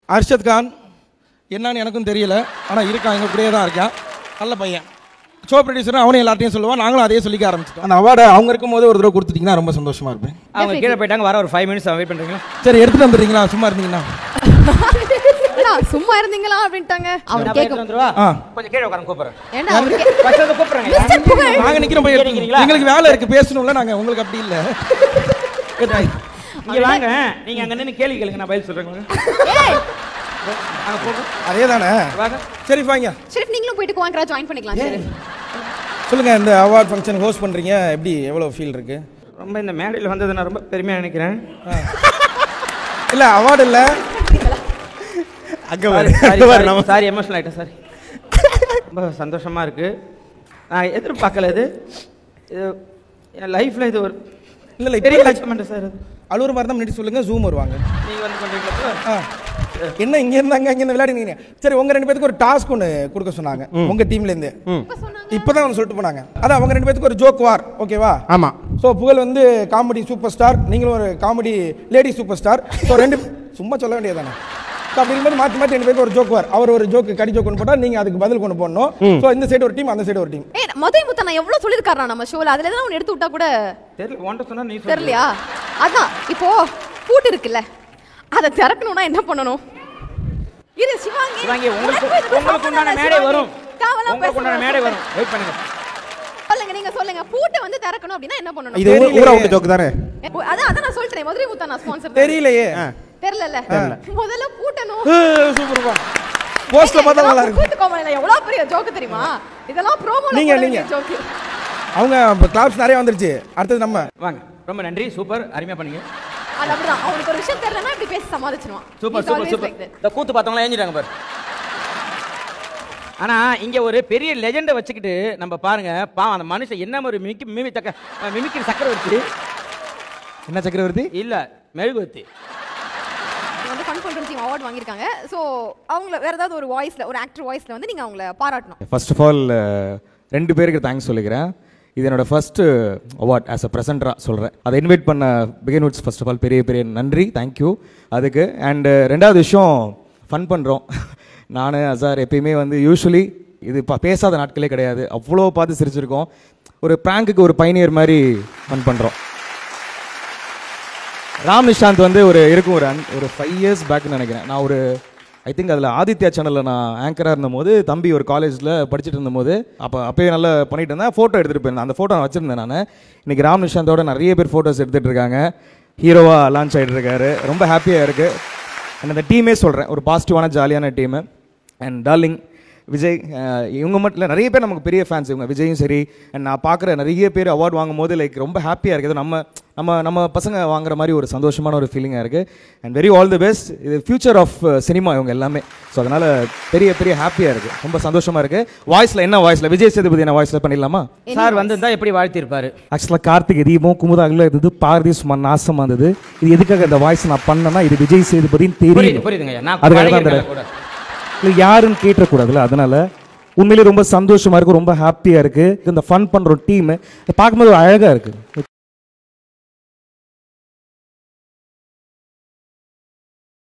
அர்ஷத் கான் என்னன்னு எனக்கும் தெரியல ஆனால் இருக்கான் எங்கள் கூடயே தான் இருக்கான் நல்ல பையன் ஷோ ப்ரொடியூசரும் அவனையும் எல்லார்ட்டையும் சொல்லுவான் நாங்களும் அதே சொல்லிக்க ஆரம்பிச்சிட்டோம் அந்த அவார்டை அவங்க இருக்கும்போது ஒரு தடவை கொடுத்துட்டீங்கன்னா ரொம்ப சந்தோஷமா இருப்பேன் அவங்க கீழே போயிட்டாங்க வர ஒரு ஃபைவ் மினிட்ஸ் வெயிட் பண்ணுறீங்களா சரி எடுத்துட்டு வந்துடுறீங்களா சும்மா இருந்தீங்கன்னா ஏண்டா, சும்மா இருந்தீங்களா அப்படின்ட்டாங்க அவர் கேட்க வந்துருவா ஆ கொஞ்சம் கீழே உட்காந்து கூப்பிடுறேன் ஏண்டா அவர் கே- ஃபர்ஸ்ட் வந்து கூப்பிடுறேங்க மிஸ்டர் புகழ் நாங்க நிக்கிறோம் போய் எடுத்துக்கோங்க. கேட்கிறீங்களா? எங்களுக்கு வேலை இருக்கு பேசணும்ல நாங்க உங்களுக்கு அப்படி இல்ல இங்க வாங்க நீங்க அங்க நின்னு கேள்வி கேளுங்க நான் பதில் சொல்றேன் ஏய் அங்க போங்க அதே தானே வாங்க சரி வாங்க ஷெரீஃப் நீங்களும் போயிட்டு குவாங்கரா ஜாயின் பண்ணிக்கலாம் சரி சொல்லுங்க இந்த அவார்ட் ஃபங்க்ஷன் ஹோஸ்ட் பண்றீங்க எப்படி எவ்வளவு ஃபீல் இருக்கு ரொம்ப இந்த மேடையில் வந்தது நான் ரொம்ப பெருமையா நினைக்கிறேன் இல்ல அவார்டு இல்ல அங்க சாரி எமோஷனல் ஆயிட்டேன் சாரி ரொம்ப சந்தோஷமா இருக்கு நான் எதிர்பார்க்கல இது இது என் லைஃப்ல இது ஒரு இல்ல இல்ல பெரிய இப்ப அச்சீவ்மெண்ட் சார் இது அழுவுற மாதிரி தான் முன்னாடி சொல்லுங்க ஜூம் வருவாங்க நீங்க வந்து பண்றீங்களா ஆ. என்ன இங்க இருந்தாங்க அங்க இருந்து விளையாடுங்க சரி உங்க ரெண்டு பேத்துக்கு ஒரு டாஸ்க் ஒன்று கொடுக்க சொன்னாங்க உங்க டீம்ல இருந்து இப்பதான் வந்து சொல்லிட்டு போனாங்க அதான் அவங்க ரெண்டு பேத்துக்கு ஒரு ஜோக் வார் ஓகேவா ஆமா ஸோ புகழ் வந்து காமெடி சூப்பர் ஸ்டார் நீங்களும் ஒரு comedy lady super star so ரெண்டு சும்மா சொல்ல வேண்டியதானே ஸோ அப்படி இருக்கும்போது மாற்றி மாற்றி ரெண்டு பேருக்கு ஒரு ஜோக் வார் அவர் ஒரு ஜோக்கு கடி ஜோக் கொண்டு போட்டால் நீங்கள் அதுக்கு பதில் கொண்டு போடணும் ஸோ இந்த சைடு ஒரு டீம் அந்த சைடு ஒரு டீம் ஏய் மதுரை முத்தா நான் எவ்வளவு சொல்லிருக்காரா நம்ம ஷோல அதுல எதாவது ஒன்று எடுத்து விட்டா கூட தெரியல ஒன்றை சொன்னா நீ சொல்லு. தெரியலையா அதான் இப்போ பூட்டு இருக்குல்ல அதை திறக்கணும்னா என்ன பண்ணணும் இரு சிவாங்கி சிவாங்கி உங்களுக்கு உனக்கும் இதுக்கும் உங்களுக்கு உண்டான சம்மந்தம் மேடை இல்லை, வரும் சிவாங்கி. தேவையில்லாம உங்களுக்கு உண்டான பேசணும். மேடை வரும் வெயிட் பண்ணுங்க சொல்லுங்க நீங்க சொல்லுங்க பூட்டை வந்து திறக்கணும் அப்படின்னா என்ன பண்ணணும் இது ஊ- ஊரா விட்டு ஜோக்கு தானே ஏ, ஓ, அதான் அதான் நான் சொல்லிட்டேன் மதுரை முத்தா நான் ஸ்பான்சர் தெரியலையே தெரியல முதல்ல பூட்டணும் சூப்பர்ப்பா போஸ்ட்ல பார்த்தா நல்லா இருக்கு கூட்டு கோமலையில எவ்வளவு பெரிய ஜோக்கு தெரியுமா இதெல்லாம் ப்ரோமோல நீங்க, நீங்க. ஜோக்கு அவங்க கிளாப்ஸ் நிறைய வந்துருச்சு அடுத்தது நம்ம வாங்க ரொம்ப நன்றி சூப்பர் அருமையா பண்ணீங்க அது அப்படிதான் அவனுக்கு ஒரு விஷயம் தெரியலன்னா இப்படி பேசி சமாளிச்சிருவான் super He's super always super like that. இந்த கூத்து பார்த்தவங்களா ஏஞ்சிட்டாங்க பாரு ஆனா இங்க ஒரு பெரிய லெஜெண்டை வச்சுக்கிட்டு நம்ம பாருங்க பாவம் அந்த மனுஷன் என்ன ஒரு மிமிக்கி மிமி தக்க மிமிக்கிற சக்கரவர்த்தி என்ன சக்கரவர்த்தி இல்ல மெழுகுவர்த்தி இவங்க வந்து ஃபன் பண்ற டீம் அவார்ட் வாங்கியிருக்காங்க ஸோ அவங்கள வேற ஏதாவது ஒரு வாய்ஸ்ல ஒரு ஆக்டர் வாய்ஸ்ல வந்து நீங்க அவங்கள பாராட்டணும் ஃபர்ஸ்ட் ஆஃப் ஆல் ரெண்டு பேருக்கு தேங்க்ஸ் சொல்லிக்கிறேன் இது என்னோட ஃபர்ஸ்ட் அவார்ட் ஆஸ் அ ப்ரெசென்டராக சொல்கிறேன் அதை இன்வைட் பண்ண பிகின்வுட்ஸ் ஃபர்ஸ்ட் ஆஃப் ஆல் பெரிய பெரிய நன்றி தேங்க்யூ அதுக்கு அண்டு ரெண்டாவது விஷயம் ஃபன் பண்ணுறோம் நான் அசார் எப்பயுமே வந்து யூஸ்வலி இது இப்போ பேசாத நாட்களே கிடையாது அவ்வளோ பார்த்து சிரிச்சிருக்கோம் ஒரு ப்ராங்குக்கு ஒரு பைனியர் மாதிரி ஃபன் பண்ணுறோம் ராம் நிஷாந்த் வந்து ஒரு இருக்கும் ஒரு un- ஒரு ஃபைவ் இயர்ஸ் பேக்னு நினைக்கிறேன் நான் ஒரு ஐ திங்க் அதில் ஆதித்யா சேனலில் நான் ஆங்கராக இருந்தபோது தம்பி ஒரு காலேஜில் படிச்சுட்டு இருந்தபோது அப்போ அப்போயே நல்லா பண்ணிட்டு இருந்தேன் ஃபோட்டோ எடுத்துகிட்டு போயிருந்தேன் அந்த ஃபோட்டோ நான் வச்சுருந்தேன் நான் இன்னைக்கு ராம் நிஷாந்தோட நிறைய பேர் ஃபோட்டோஸ் எடுத்துகிட்டு இருக்காங்க ஹீரோவாக லான்ச் ஆகிட்டு இருக்காரு ரொம்ப ஹாப்பியாக இருக்குது அண்ட் அந்த டீமே சொல்கிறேன் ஒரு பாசிட்டிவான ஜாலியான டீமு அண்ட் டார்லிங் விஜய் அஹ், இவங்க மட்டும் இல்லை நிறைய பேர் நமக்கு பெரிய ஃபேன்ஸ் இவங்க விஜயும் சரி அண்ட் நான் பார்க்குற நிறைய பேர் அவார்ட் வாங்கும் போது லைக் ரொம்ப ஹாப்பியாக இருக்குது நம்ம நம்ம நம்ம பசங்க வாங்குற மாதிரி ஒரு சந்தோஷமான ஒரு ஃபீலிங்காக இருக்குது and very all the best இது ஃபியூச்சர் ஆஃப் சினிமா இவங்க எல்லாமே ஸோ அதனால் பெரிய பெரிய ஹாப்பியாக இருக்குது ரொம்ப சந்தோஷமாக இருக்குது வாய்ஸில் என்ன வாய்ஸில் விஜய் சேதுபதி என்ன வாய்ஸில் பண்ணிடலாமா சார் வந்திருந்தா எப்படி வாழ்த்திருப்பாரு ஆக்சுவலாக கார்த்திக் தீபம் குமுதாகில் இருந்தது பாரதி சும்மா நாசமாக இருந்தது இது எதுக்காக இந்த வாய்ஸ் நான் பண்ணேன்னா இது விஜய் சேதுபதின்னு புரியுது தெரியும் புரியுதுங்க நான் அதுக்காக தான் பழகிருக்கேன் அந்த- கூட இல்லை யாருன்னு கேட்டக்கூடாதுல்ல அதனால உண்மையிலே ரொம்ப சந்தோஷமா இருக்கு ரொம்ப ஹாப்பியா இருக்கு இந்த ஃபன் பண்ற டீம் பார்க்கும்போது ஒரு அழகா இருக்கு